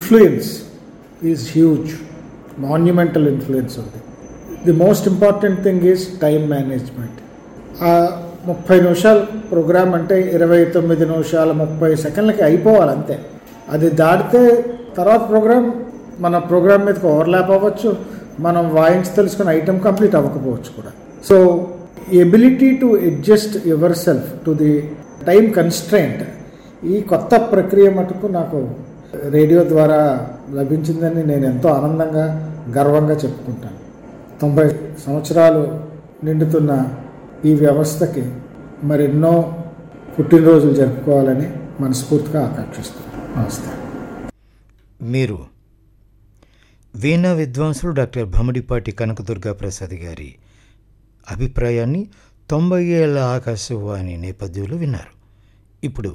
influence is huge monumental influence ఉంది the most important thing is time management ఆ ముప్పై నిమిషాలు ప్రోగ్రామ్ అంటే ఇరవై తొమ్మిది నిమిషాల ముప్పై సెకండ్లకి అయిపోవాలి అంతే అది దాటితే తర్వాత ప్రోగ్రామ్ మన ప్రోగ్రామ్ మీదకి ఓవర్లాప్ అవ్వచ్చు మనం వాయించి తెలుసుకున్న ఐటమ్ కంప్లీట్ అవ్వకపోవచ్చు కూడా so ability to adjust yourself to the time constraint ఈ కొత్త ప్రక్రియ మటుకు నాకు రేడియో ద్వారా లభించిందని నేను ఎంతో ఆనందంగా గర్వంగా చెప్పుకుంటాను తొంభై సంవత్సరాలు నిండుతున్న ఈ వ్యవస్థకి మరెన్నో పుట్టినరోజులు జరుపుకోవాలని మనస్ఫూర్తిగా ఆకాంక్షిస్తున్నాను నమస్తే మీరు వీణా విద్వాంసులు డాక్టర్ భమడిపాటి కనకదుర్గా ప్రసాద్ గారి అభిప్రాయాన్ని తొంభై ఏళ్ల ఆకాశవాణి నేపథ్యంలో విన్నారు ఇప్పుడు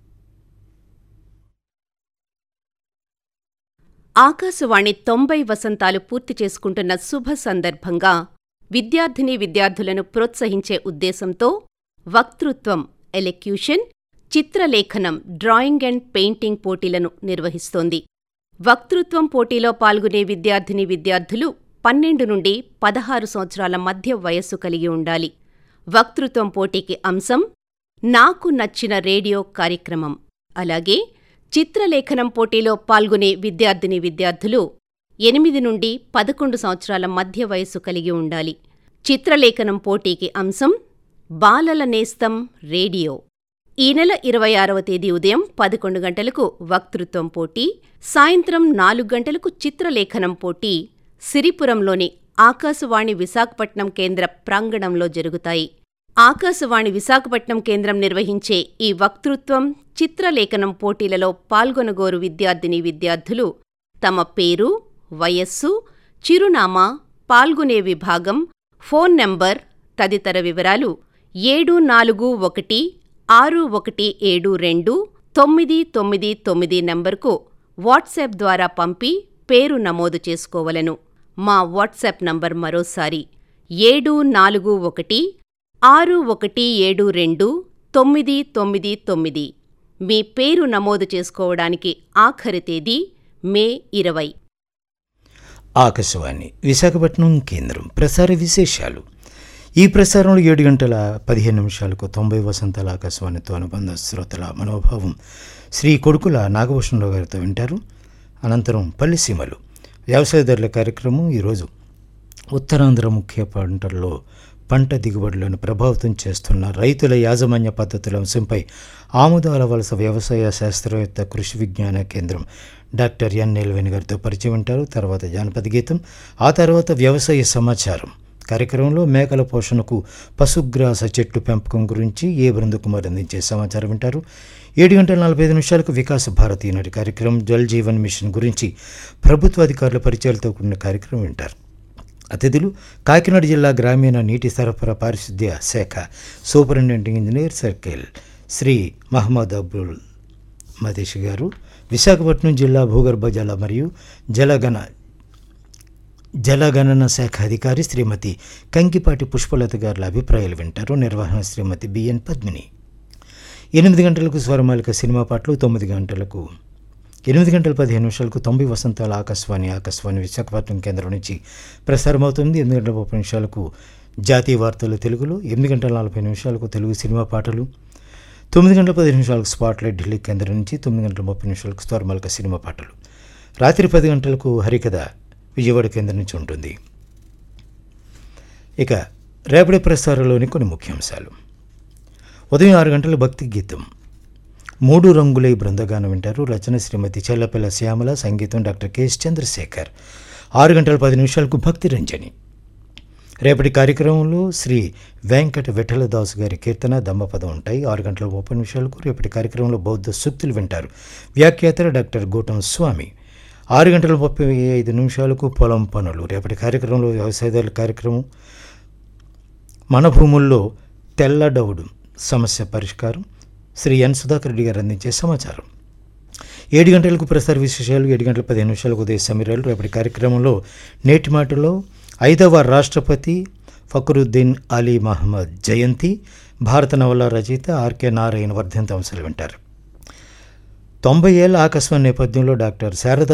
ఆకాశవాణి తొంభై వసంతాలు పూర్తి చేసుకుంటున్న శుభ సందర్భంగా విద్యార్థిని విద్యార్థులను ప్రోత్సహించే ఉద్దేశంతో వక్తృత్వం ఎలెక్యూషన్ చిత్రలేఖనం డ్రాయింగ్ అండ్ పెయింటింగ్ పోటీలను నిర్వహిస్తోంది వక్తృత్వం పోటీలో పాల్గొనే విద్యార్థిని విద్యార్థులు పన్నెండు నుండి పదహారు సంవత్సరాల మధ్య వయస్సు కలిగి ఉండాలి వక్తృత్వం పోటీకి అంశం నాకు నచ్చిన రేడియో కార్యక్రమం అలాగే చిత్రలేఖనం పోటీలో పాల్గొనే విద్యార్థిని విద్యార్థులు ఎనిమిది నుండి పదకొండు సంవత్సరాల మధ్య వయస్సు కలిగి ఉండాలి చిత్రలేఖనం పోటీకి అంశం బాలల నేస్తం రేడియో ఈ నెల ఇరవై ఆరవ తేదీ ఉదయం పదకొండు గంటలకు వక్తృత్వం పోటీ సాయంత్రం నాలుగు గంటలకు చిత్రలేఖనం పోటీ సిరిపురంలోని ఆకాశవాణి విశాఖపట్నం కేంద్ర ప్రాంగణంలో జరుగుతాయి ఆకాశవాణి విశాఖపట్నం కేంద్రం నిర్వహించే ఈ వక్తృత్వం చిత్రలేఖనం పోటీలలో పాల్గొనగోరు విద్యార్థిని విద్యార్థులు తమ పేరు వయస్సు చిరునామా పాల్గొనే విభాగం ఫోన్ నంబర్ తదితర వివరాలు ఏడు నాలుగు ఒకటి ఆరు ఒకటి ఏడు రెండు తొమ్మిది తొమ్మిది తొమ్మిది నంబర్కు వాట్సాప్ ద్వారా పంపి పేరు నమోదు చేసుకోవలను మా వాట్సాప్ నంబర్ మరోసారి ఏడు నాలుగు ఒకటి ఆరు ఒకటి ఏడు రెండు తొమ్మిది తొమ్మిది తొమ్మిది మీ పేరు నమోదు చేసుకోవడానికి ఆఖరి తేదీ మే ఇరవై ఆకాశవాణి విశాఖపట్నం కేంద్రం ప్రసార విశేషాలు ఈ ప్రసారంలో ఏడు గంటల పదిహేను నిమిషాలకు తొంభై వసంతాల ఆకాశవాణితో అనుబంధ శ్రోతల మనోభావం శ్రీ కొడుకుల నాగభూషణరావు గారితో వింటారు అనంతరం పల్లిసీమలు వ్యవసాయదారుల కార్యక్రమం ఈరోజు ఉత్తరాంధ్ర ముఖ్య పంటల్లో పంట దిగుబడులను ప్రభావితం చేస్తున్న రైతుల యాజమాన్య పద్ధతుల అంశంపై ఆముదాల వలస వ్యవసాయ శాస్త్రవేత్త కృషి విజ్ఞాన కేంద్రం డాక్టర్ ఎన్ నిల్వేని గారితో పరిచయం ఉంటారు తర్వాత జానపద గీతం ఆ తర్వాత వ్యవసాయ సమాచారం కార్యక్రమంలో మేకల పోషణకు పశుగ్రాస చెట్టు పెంపకం గురించి ఏ బృందకుమార్ అందించే సమాచారం వింటారు ఏడు గంటల నలభై ఐదు నిమిషాలకు వికాస భారతి నాటి కార్యక్రమం జల్ జీవన్ మిషన్ గురించి ప్రభుత్వ అధికారుల పరిచయాలతో కూడిన కార్యక్రమం వింటారు అతిథులు కాకినాడ జిల్లా గ్రామీణ నీటి సరఫరా పారిశుద్ధ్య శాఖ superintendent engineer circle Shri Mohammed Abdul Madesh garu Visakhapatnam జిల్లా భూగర్భ జల మరియు జలగణ జలగణన శాఖ అధికారి శ్రీమతి కంకిపాటి పుష్పలత గారుల అభిప్రాయాలు వింటారు నిర్వహణ శ్రీమతి బిఎన్ పద్మిని ఎనిమిది గంటలకు స్వరమాలిక సినిమా పాటలు తొమ్మిది గంటలకు ఎనిమిది గంటల పదిహేను నిమిషాలకు తొంభై వసంతాల ఆకాశవాణి ఆకాశవాణి విశాఖపట్నం కేంద్రం నుంచి ప్రసారమవుతుంది ఎనిమిది గంటల ముప్పై నిమిషాలకు జాతీయ వార్తలు తెలుగులో ఎనిమిది గంటల నలభై నిమిషాలకు తెలుగు సినిమా పాటలు తొమ్మిది గంటల పది నిమిషాలకు స్పాట్లైట్ ఢిల్లీ కేంద్రం నుంచి తొమ్మిది గంటల ముప్పై నిమిషాలకు స్వరమాలిక సినిమా పాటలు రాత్రి పది గంటలకు హరికథ విజయవాడ కేంద్రం నుంచి ఉంటుంది ఇక రేపటి ప్రసారంలోని కొన్ని ముఖ్యాంశాలు ఉదయం ఆరు గంటల భక్తి గీతం మూడు రంగులై బృందగానం వింటారు రచన శ్రీమతి చెల్లపిల్ల శ్యామల సంగీతం డాక్టర్ కెఎస్ చంద్రశేఖర్ ఆరు గంటల పది నిమిషాలకు భక్తి రంజని రేపటి కార్యక్రమంలో శ్రీ వెంకట విఠలదాస్ గారి కీర్తన దమ్మపదం ఉంటాయి ఆరు గంటల ముప్పై నిమిషాలకు రేపటి కార్యక్రమంలో బౌద్ధ సూక్తులు వింటారు వ్యాఖ్యాత డాక్టర్ గౌతమ్ స్వామి ఆరు గంటల ముప్పై ఐదు నిమిషాలకు పొలం పనులు రేపటి కార్యక్రమంలో వ్యవసాయదారుల కార్యక్రమం మన భూముల్లో తెల్లడవుడు సమస్య పరిష్కారం శ్రీ ఎన్ సుధాకర్ రెడ్డి గారు అందించే సమాచారం ఏడు గంటలకు ప్రసార విశేషాలు ఏడు గంటల పదిహేను నిమిషాలకు ఉదయ సమీరాలు రేపటి కార్యక్రమంలో నేటి మాటలో ఐదవ రాష్ట్రపతి ఫక్రుద్దీన్ అలీ మహమ్మద్ జయంతి భారత నవల రచయిత ఆర్కే నారాయణ వర్ధంత అంశాలు వింటారు తొంభై ఏళ్ళ ఆకాశవాణి నేపథ్యంలో డాక్టర్ శారదా